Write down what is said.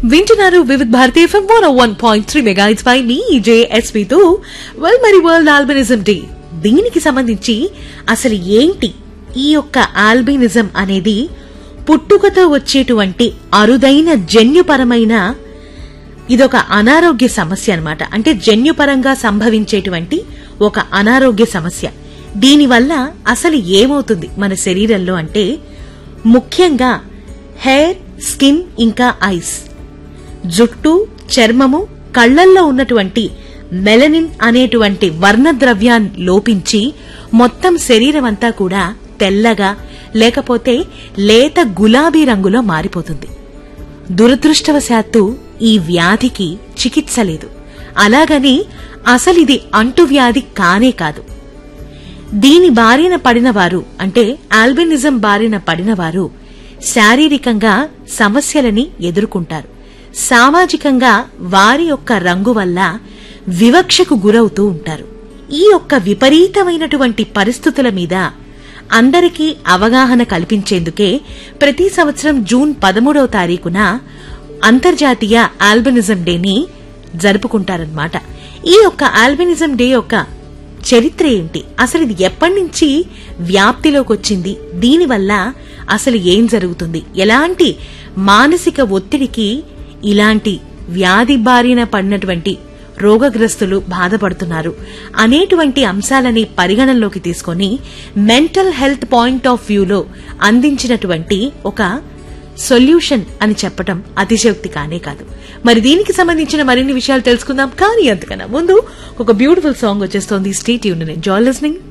వింటున్నారు Vividh Bharatiya FM one one point three megahertz పై మీ జేఎస్పీ తో వెల్ మరి వరల్డ్ ఆల్బినిజం డే దీనికి సంబంధించి అసలు ఏంటి ఈ యొక్క ఆల్బినిజం అనేది పుట్టుకతో వచ్చేటువంటి అరుదైన జన్యుపరమైన ఇదొక అనారోగ్య సమస్య అన్నమాట అంటే జన్యుపరంగా సంభవించేటువంటి ఒక అనారోగ్య సమస్య దీనివల్ల అసలు ఏమవుతుంది మన శరీరంలో అంటే ముఖ్యంగా హెయిర్ స్కిన్ ఇంకా ఐస్ జుట్టు చర్మము కళ్లల్లో ఉన్నటువంటి మెలనిన్ అనేటువంటి వర్ణద్రవ్యాన్ని లోపించి మొత్తం శరీరం అంతా కూడా తెల్లగా లేకపోతే లేత గులాబీ రంగులో మారిపోతుంది దురదృష్టవశాత్తు ఈ వ్యాధికి చికిత్స లేదు అలాగని అసలిది అంటువ్యాధి కానే కాదు దీని బారిన పడినవారు అంటే ఆల్బినిజం బారిన పడినవారు శారీరకంగా సమస్యలని ఎదుర్కొంటారు సామాజికంగా వారి యొక్క రంగు వల్ల వివక్షకు గురవుతూ ఉంటారు ఈ యొక్క విపరీతమైనటువంటి పరిస్థితుల మీద అందరికీ అవగాహన కల్పించేందుకే ప్రతి సంవత్సరం జూన్ పదమూడవ తారీఖున అంతర్జాతీయ ఆల్బినిజం డేని జరుపుకుంటారన్నమాట ఈ యొక్క ఆల్బినిజం డే యొక్క చరిత్ర ఏంటి అసలు ఇది ఎప్పటి నుంచి వ్యాప్తిలోకి వచ్చింది దీనివల్ల అసలు ఏం జరుగుతుంది ఎలాంటి మానసిక ఒత్తిడికి ఇలాంటి వ్యాధి బారిన పడినటువంటి రోగగ్రస్తులు బాధపడుతున్నారు అనేటువంటి అంశాలని పరిగణనలోకి తీసుకొని మెంటల్ హెల్త్ పాయింట్ ఆఫ్ వ్యూలో అందించినటువంటి ఒక సొల్యూషన్ అని చెప్పటం అతిశయోక్తి కానే కాదు మరి దీనికి సంబంధించిన మరిన్ని విషయాలు తెలుసుకుందాం కానీ అంతకన్నా ముందు ఒక బ్యూటిఫుల్ సాంగ్ వచ్చేస్తోంది స్టేట్ యూన్ ఎంజాయ్ లిస్నింగ్